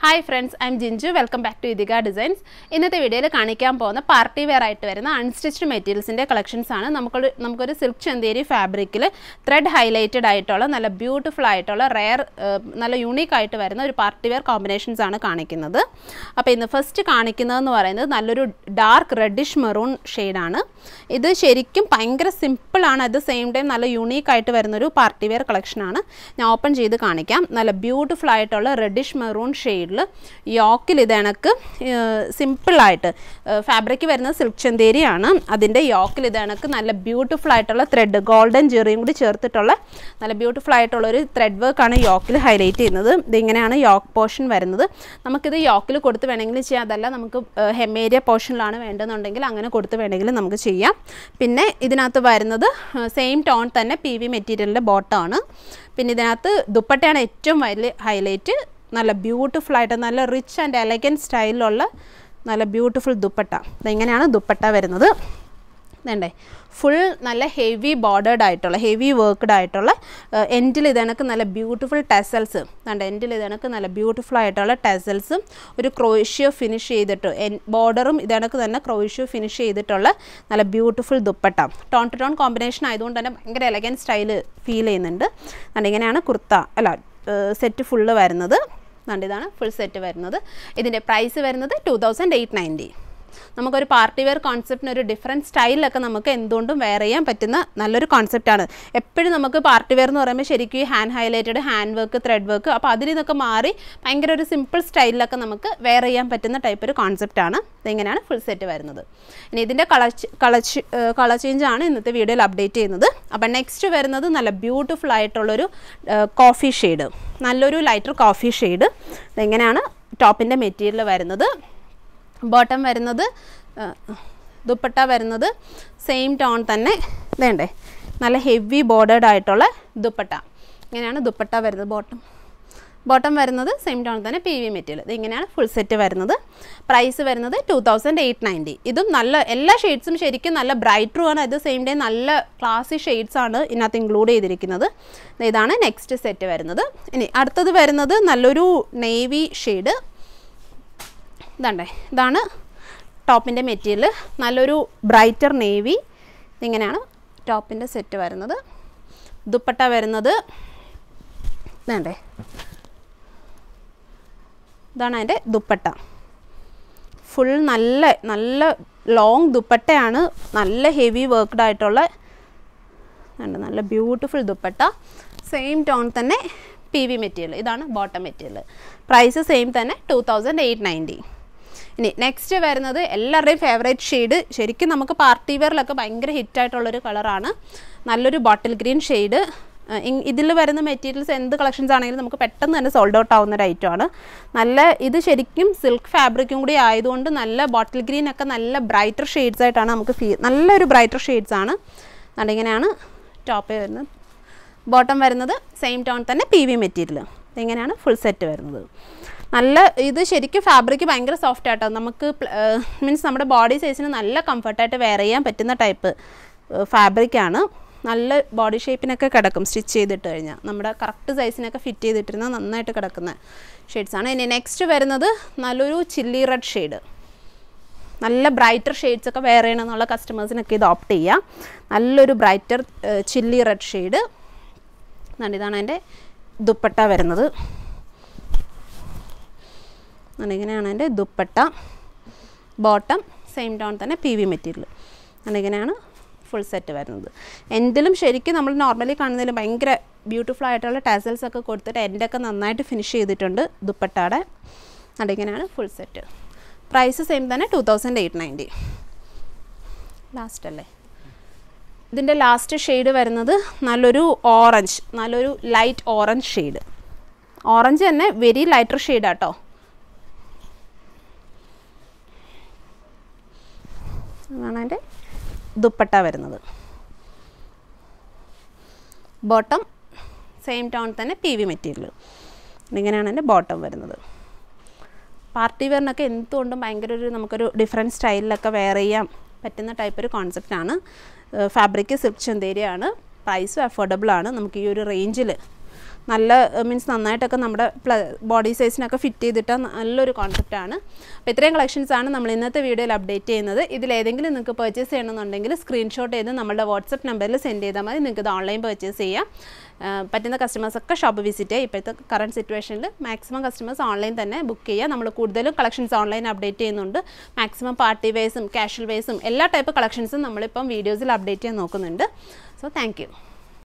hi friends I am Jinju welcome back to Ithika designs ഇന്നത്തെ വീഡിയോയിൽ കാണിക്കാൻ പോകുന്ന പാർട്ടി വെയർ ആയിട്ട് വരുന്ന അൺസ്റ്റിച്ച്ഡ് മെറ്റീരിയൽസിൻ്റെ കളക്ഷൻസ് ആണ് നമുക്കൊരു നമുക്കൊരു സിൽക്ക് ചന്തേരി ഫാബ്രിക്കിൽ ത്രെഡ് ഹൈലൈറ്റഡ് ആയിട്ടുള്ള നല്ല ബ്യൂട്ടിഫുൾ ആയിട്ടുള്ള റെയർ നല്ല യൂണീക്ക് ആയിട്ട് വരുന്ന ഒരു പാർട്ടി വെയർ കോമ്പിനേഷൻസ് ആണ് കാണിക്കുന്നത് അപ്പോൾ ഇന്ന് ഫസ്റ്റ് കാണിക്കുന്നതെന്ന് പറയുന്നത് നല്ലൊരു ഡാർക്ക് റെഡിഷ് മെറൂൺ ഷെയ്ഡാണ് ഇത് ശരിക്കും ഭയങ്കര സിമ്പിളാണ് അറ്റ് ദ സെയിം ടൈം നല്ല യൂണീക്ക് ആയിട്ട് വരുന്നൊരു പാർട്ടി വെയർ കളക്ഷനാണ് ഞാൻ ഓപ്പൺ ചെയ്ത് കാണിക്കാം നല്ല ബ്യൂട്ടിഫുൾ ആയിട്ടുള്ള റെഡിഷ് മെറൂൺ ഷെയ്ഡിൽ യോക്കിൽ ഇത് കണക്ക് സിമ്പിളായിട്ട് ഫാബ്രിക് വരുന്ന സിൽക്ക് ചന്തേരിയാണ് അതിൻ്റെ യോക്കിൽ ഇത് കണക്ക് നല്ല ബ്യൂട്ടിഫുൾ ആയിട്ടുള്ള ത്രെഡ് ഗോൾഡൻ ജെറിയും കൂടി ചേർത്തിട്ടുള്ള നല്ല ബ്യൂട്ടിഫുൾ ആയിട്ടുള്ള ഒരു ത്രെഡ് വർക്കാണ് യോക്കിൽ ഹൈലൈറ്റ് ചെയ്യുന്നത് ഇതിങ്ങനെയാണ് യോക്ക് പോർഷൻ വരുന്നത് നമുക്കിത് യോക്കിൽ കൊടുത്ത് വേണമെങ്കിൽ ചെയ്യാം അതല്ല നമുക്ക് ഹെമേരിയ പോർഷനിലാണ് വേണ്ടതെന്നുണ്ടെങ്കിൽ അങ്ങനെ കൊടുത്ത് വേണമെങ്കിൽ നമുക്ക് ചെയ്യാം പിന്നെ ഇതിനകത്ത് വരുന്നത് സെയിം ടോൺ തന്നെ പി വി മെറ്റീരിയലിൻ്റെ ബോട്ടമാണ് പിന്നെ ഇതിനകത്ത് ദുപ്പട്ടയാണ് ഏറ്റവും വലിയ ഹൈലൈറ്റ് നല്ല ബ്യൂട്ടിഫുൾ ആയിട്ട് നല്ല റിച്ച് ആൻഡ് എലഗൻറ്റ് സ്റ്റൈലിലുള്ള നല്ല ബ്യൂട്ടിഫുൾ ദുപ്പട്ട ഇതെങ്ങനെയാണ് ദുപ്പട്ട വരുന്നത് ഇതണ്ടേ ഫുൾ നല്ല ഹെവി ബോർഡേഡ് ആയിട്ടുള്ള ഹെവി വർക്ക്ഡ് ആയിട്ടുള്ള എൻഡിൽ ഇതണക്ക് നല്ല ബ്യൂട്ടിഫുൾ ടെസൽസ് കണ്ട എൻഡിൽ ഇതണക്ക് നല്ല ബ്യൂട്ടിഫുൾ ആയിട്ടുള്ള ടെസൽസും ഒരു ക്രോഷ്യോ ഫിനിഷ് ചെയ്തിട്ട് എൻ ബോർഡറും ഇതണക്ക് തന്നെ ക്രോഷ്യോ ഫിനിഷ് ചെയ്തിട്ടുള്ള നല്ല beautiful dupatta tone to tone combination ആയതുകൊണ്ട് തന്നെ ഭയങ്കര എലഗൻ സ്റ്റൈൽ ഫീൽ ചെയ്യുന്നുണ്ട് അതുകൊണ്ട് ഇങ്ങനെയാണ് കുർത്ത അല്ല സെറ്റ് ഫുള്ള് വരുന്നത് അതുകൊണ്ട് ഇതാണ് ഫുൾ സെറ്റ് വരുന്നത് ഇതിൻ്റെ പ്രൈസ് വരുന്നത് ടു തൗസൻഡ് എയ്റ്റ് നയൻറ്റി നമുക്കൊരു പാർട്ടി വെയർ കോൺസെപ്റ്റിന് ഒരു ഡിഫറെൻറ്റ് സ്റ്റൈലൊക്കെ നമുക്ക് എന്തുകൊണ്ടും വെയർ ചെയ്യാൻ പറ്റുന്ന നല്ലൊരു കോൺസെപ്റ്റാണ് എപ്പോഴും നമുക്ക് പാർട്ടി വെയർ എന്ന് പറയുമ്പോൾ ശരിക്കും ഈ hand highlighted hand work thread work അപ്പോൾ അതിൽ നിന്നൊക്കെ മാറി ഭയങ്കര ഒരു സിമ്പിൾ സ്റ്റൈലിലൊക്കെ നമുക്ക് വെയർ ചെയ്യാൻ പറ്റുന്ന ടൈപ്പ് ഒരു കോൺസെപ്റ്റാണ് ഇതെങ്ങനെയാണ് ഫുൾ സെറ്റ് വരുന്നത് ഇനി ഇതിൻ്റെ കളർ കളർ കളർ ചേഞ്ച് ആണ് ഇന്നത്തെ വീഡിയോയിൽ അപ്ഡേറ്റ് ചെയ്യുന്നത് അപ്പം നെക്സ്റ്റ് വരുന്നത് നല്ല ബ്യൂട്ടിഫുൾ ആയിട്ടുള്ളൊരു കോഫി ഷെയ്ഡ് നല്ലൊരു ലൈറ്റർ കോഫി ഷെയ്ഡ് ഇതെങ്ങനെയാണ് ടോപ്പിൻ്റെ മെറ്റീരിയൽ വരുന്നത് ബോട്ടം വരുന്നത് ദുപ്പട്ട വരുന്നത് സെയിം ടോൺ തന്നെ വേണ്ടേ നല്ല ഹെവി ബോർഡേഡ് ആയിട്ടുള്ള ദുപ്പട്ട ഇങ്ങനെയാണ് ദുപ്പട്ട വരുന്നത് ബോട്ടം ബോട്ടം വരുന്നത് സെയിം ടോൺ തന്നെ പി വി മെറ്റീരിയൽ ഇത് ഇങ്ങനെയാണ് ഫുൾ സെറ്റ് വരുന്നത് പ്രൈസ് വരുന്നത് ടു തൗസൻഡ് എയ്റ്റ് നയൻറ്റി ഇതും നല്ല എല്ലാ ഷെയ്ഡ്സും ശരിക്കും നല്ല ബ്രൈറ്ററും ആണ് അറ്റ് ദ സെയിം ടൈം നല്ല ക്ലാസി ഷെയ്ഡ്സ് ആണ് ഇതിനകത്ത് ഇൻക്ലൂഡ് ചെയ്തിരിക്കുന്നത് ഇതാണ് നെക്സ്റ്റ് സെറ്റ് വരുന്നത് ഇനി അടുത്തത് വരുന്നത് നല്ലൊരു നേവി ഷെയ്ഡ് ഇതാണ്ടേ ഇതാണ് ടോപ്പിൻ്റെ മെറ്റീരിയൽ നല്ലൊരു ബ്രൈറ്റർ നേവി ഇങ്ങനെയാണ് ടോപ്പിൻ്റെ സെറ്റ് വരുന്നത് ദുപ്പട്ട വരുന്നത് ഇതാണ്ടേ ഇതാണ് അതിൻ്റെ ദുപ്പട്ട ഫുൾ നല്ല നല്ല ലോങ് ദുപ്പട്ടയാണ് നല്ല ഹെവി വർക്ക്ഡ് ആയിട്ടുള്ള നല്ല ബ്യൂട്ടിഫുൾ ദുപ്പട്ട സെയിം ടോൺ തന്നെ പി വി മെറ്റീരിയൽ ഇതാണ് ബോട്ടം മെറ്റീരിയൽ പ്രൈസ് സെയിം തന്നെ ടു തൗസൻഡ് എയ്റ്റ് നയൻറ്റി ഇനി നെക്സ്റ്റ് വരുന്നത് എല്ലാവരുടെയും ഫേവറേറ്റ് ഷെയ്ഡ് ശരിക്കും നമുക്ക് പാർട്ടി വെയറിലൊക്കെ ഭയങ്കര ഹിറ്റായിട്ടുള്ളൊരു കളറാണ് നല്ലൊരു ബോട്ടിൽ ഗ്രീൻ ഷെയ്ഡ് ഇതിൽ വരുന്ന മെറ്റീരിയൽസ് എന്ത് കളക്ഷൻസ് ആണെങ്കിലും നമുക്ക് പെട്ടെന്ന് തന്നെ സോൾഡ് ഔട്ട് ആവുന്ന ഒരു ഐറ്റമാണ് നല്ല ഇത് ശരിക്കും സിൽക്ക് ഫാബ്രിക്കും കൂടി ആയതുകൊണ്ട് നല്ല ബോട്ടിൽ ഗ്രീൻ ഒക്കെ നല്ല ബ്രൈറ്റർ ഷെയ്ഡ്സ് ആയിട്ടാണ് നമുക്ക് ഫീ നല്ലൊരു ബ്രൈറ്റർ ഷെയ്ഡ്സ് ആണ് അതിങ്ങനെയാണ് ടോപ്പ് വരുന്നത് ബോട്ടം വരുന്നത് സെയിം ടോൺ തന്നെ പി വി മെറ്റീരിയൽ ഇങ്ങനെയാണ് ഫുൾ സെറ്റ് വരുന്നത് നല്ല ഇത് ശരിക്കും ഫാബ്രിക് ഭയങ്കര സോഫ്റ്റ് ആട്ടോ നമുക്ക് മീൻസ് നമ്മുടെ ബോഡി സൈസിന് നല്ല കംഫർട്ടായിട്ട് വെയർ ചെയ്യാൻ പറ്റുന്ന ടൈപ്പ് ഫാബ്രിക്കാണ് നല്ല ബോഡി ഷേപ്പിനൊക്കെ കിടക്കും സ്റ്റിച്ച് ചെയ്തിട്ട് കഴിഞ്ഞാൽ നമ്മുടെ കറക്റ്റ് സൈസിനൊക്കെ ഫിറ്റ് ചെയ്തിട്ടിരുന്ന നന്നായിട്ട് കിടക്കുന്ന ഷെയ്ഡ്സാണ് ഇനി നെക്സ്റ്റ് വരുന്നത് നല്ലൊരു ചില്ലി റെഡ് ഷെയ്ഡ് നല്ല ബ്രൈറ്റർ ഷെയ്ഡ്സ് ഒക്കെ വെയർ ചെയ്യണം എന്നുള്ള കസ്റ്റമേഴ്സിനൊക്കെ ഇത് ഓപ്റ്റ് ചെയ്യാം നല്ലൊരു ബ്രൈറ്റർ ചില്ലി റെഡ് ഷെയ്ഡ് ഇതാണ് എൻ്റെ ദുപ്പട്ട വരുന്നത് ഇങ്ങനെയാണ് എൻ്റെ ദുപ്പട്ട ബോട്ടം സെയിം ടോൺ തന്നെ പി വി മെറ്റീരിയൽ അതിങ്ങനെയാണ് ഫുൾ സെറ്റ് വരുന്നത് എൻഡിലും ശരിക്കും നമ്മൾ നോർമലി കാണുന്നതിൽ ഭയങ്കര ബ്യൂട്ടിഫുൾ ആയിട്ടുള്ള ടാസൽസ് ഒക്കെ കൊടുത്തിട്ട് എൻഡൊക്കെ നന്നായിട്ട് ഫിനിഷ് ചെയ്തിട്ടുണ്ട് ദുപ്പട്ടയുടെ അതിങ്ങനെയാണ് ഫുൾ സെറ്റ് പ്രൈസ് സെയിം തന്നെ two thousand eight ninety last അല്ലേ ഇതിൻ്റെ ലാസ്റ്റ് ഷെയ്ഡ് വരുന്നത് നല്ലൊരു ഓറഞ്ച് നല്ലൊരു ലൈറ്റ് ഓറഞ്ച് ഷെയ്ഡ് ഓറഞ്ച് തന്നെ വെരി ലൈറ്റർ ഷെയ്ഡാട്ടോ അതാണ് അതിൻ്റെ ദുപ്പട്ട വരുന്നത് ബോട്ടം സെയിം ടോൺ തന്നെ പി വി മെറ്റീരിയൽ ഇങ്ങനെയാണ് എൻ്റെ ബോട്ടം വരുന്നത് പാർട്ടി വെയറിനൊക്കെ എന്തുകൊണ്ടും ഭയങ്കര ഒരു നമുക്കൊരു ഡിഫറെൻറ്റ് സ്റ്റൈലിലൊക്കെ വെയർ ചെയ്യാൻ പറ്റുന്ന ടൈപ്പ് ഒരു കോൺസെപ്റ്റാണ് ഫാബ്രിക് സിൽക്ക് ചന്തേരിയാണ് പ്രൈസും അഫോർഡബിൾ ആണ് നമുക്ക് ഈ ഒരു റേഞ്ചിൽ നല്ല മീൻസ് നന്നായിട്ടൊക്കെ നമ്മുടെ ബോഡി സൈസിനൊക്കെ ഫിറ്റ് ചെയ്തിട്ട് നല്ലൊരു കോൺസെപ്റ്റാണ് അപ്പോൾ ഇത്രയും കളക്ഷൻസ് ആണ് നമ്മൾ ഇന്നത്തെ വീഡിയോയിൽ അപ്ഡേറ്റ് ചെയ്യുന്നത് ഇതിലേതെങ്കിലും നിങ്ങൾക്ക് പർച്ചേസ് ചെയ്യണമെന്നുണ്ടെങ്കിൽ സ്ക്രീൻഷോട്ട് ചെയ്ത് നമ്മളുടെ വാട്സപ്പ് നമ്പറിൽ സെൻഡ് ചെയ്താൽ മതി നിങ്ങൾക്ക് ഇത് ഓൺലൈൻ പർച്ചേസ് ചെയ്യാം ആ, പറ്റുന്ന കസ്റ്റമേഴ്സൊക്കെ ഷോപ്പ് വിസിറ്റ് ചെയ്യുക ഇപ്പോഴത്തെ കറണ്ട് സിറ്റുവേഷനിൽ മാക്സിമം കസ്റ്റമേഴ്സ് ഓൺലൈൻ തന്നെ ബുക്ക് ചെയ്യുക നമ്മൾ കൂടുതലും കളക്ഷൻസ് ഓൺലൈൻ അപ്ഡേറ്റ് ചെയ്യുന്നുണ്ട് മാക്സിമം പാർട്ടി വെയർസും കാഷ്വൽ വെയർസും എല്ലാ ടൈപ്പ് കളക്ഷൻസും നമ്മളിപ്പം വീഡിയോസിൽ അപ്ഡേറ്റ് ചെയ്യാൻ നോക്കുന്നുണ്ട് സോ താങ്ക്